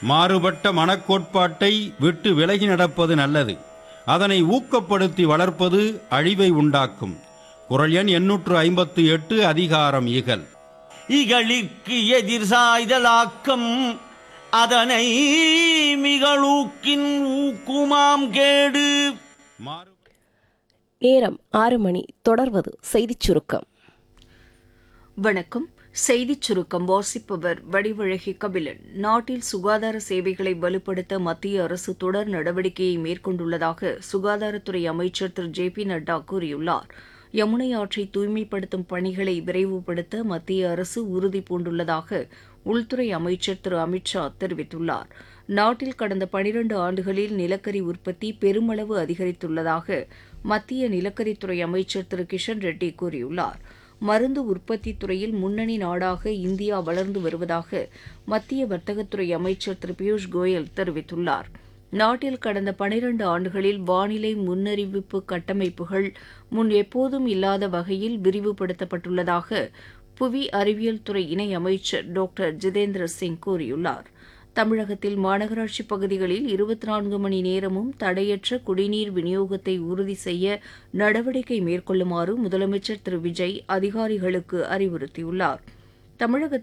மாறுபட்ட மனக்கோட்பாட்டை விட்டு விலகி நடப்பது நல்லது அதனை ஊக்கப்படுத்தி வளர்ப்பது அழிவை உண்டாக்கும் குரல் எண் எண்ணூற்று ஐம்பத்து எட்டு அதிகாரம் இகல் இகழிற்கு எதிர் சாய்தலாக்கம் அதனை மிகளூக்கின் ஊக்குமாம் கேடு மாறு நேரம் ஆறு மணி தொடர்வது செய்திச் சுருக்கம் வணக்கம் செய்திச் சுருக்கம் வாசிப்பவர் வடிவழகி கபிலன் நாட்டில் சுகாதார சேவைகளை வலுப்படுத்த மத்திய அரசு தொடர் நடவடிக்கையை மேற்கொண்டுள்ளதாக சுகாதாரத்துறை அமைச்சர் திரு ஜே பி நட்டா கூறியுள்ளார் யமுனை ஆற்றை தூய்மைப்படுத்தும் பணிகளை விரைவுபடுத்த மத்திய அரசு உறுதி பூண்டுள்ளதாக உள்துறை அமைச்சர் திரு அமித்ஷா தெரிவித்துள்ளார் நாட்டில் கடந்த பனிரண்டு ஆண்டுகளில் நிலக்கரி உற்பத்தி பெருமளவு அதிகரித்துள்ளதாக மத்திய நிலக்கரித்துறை அமைச்சர் திரு கிஷன் ரெட்டி கூறியுள்ளார் மருந்து உற்பத்தி துறையில் முன்னணி நாடாக இந்தியா வளர்ந்து வருவதாக மத்திய வர்த்தகத்துறை அமைச்சர் திரு பியூஷ் கோயல் தெரிவித்துள்ளார் நாட்டில் கடந்த பனிரண்டு ஆண்டுகளில் வானிலை முன்னறிவிப்பு கட்டமைப்புகள் முன் எப்போதும் இல்லாத வகையில் விரிவுபடுத்தப்பட்டுள்ளதாக புவி அறிவியல் துறை இணை அமைச்சர் டாக்டர் ஜிதேந்திர சிங் கூறியுள்ளார் தமிழகத்தில் மாநகராட்சி பகுதிகளில் இருபத்தி நான்கு மணி நேரமும் தடையற்ற குடிநீர் விநியோகத்தை உறுதி செய்ய நடவடிக்கை மேற்கொள்ளுமாறு முதலமைச்சர் திரு விஜய் அதிகாரிகளுக்கு அறிவுறுத்தியுள்ளார் தமிழகத்தில்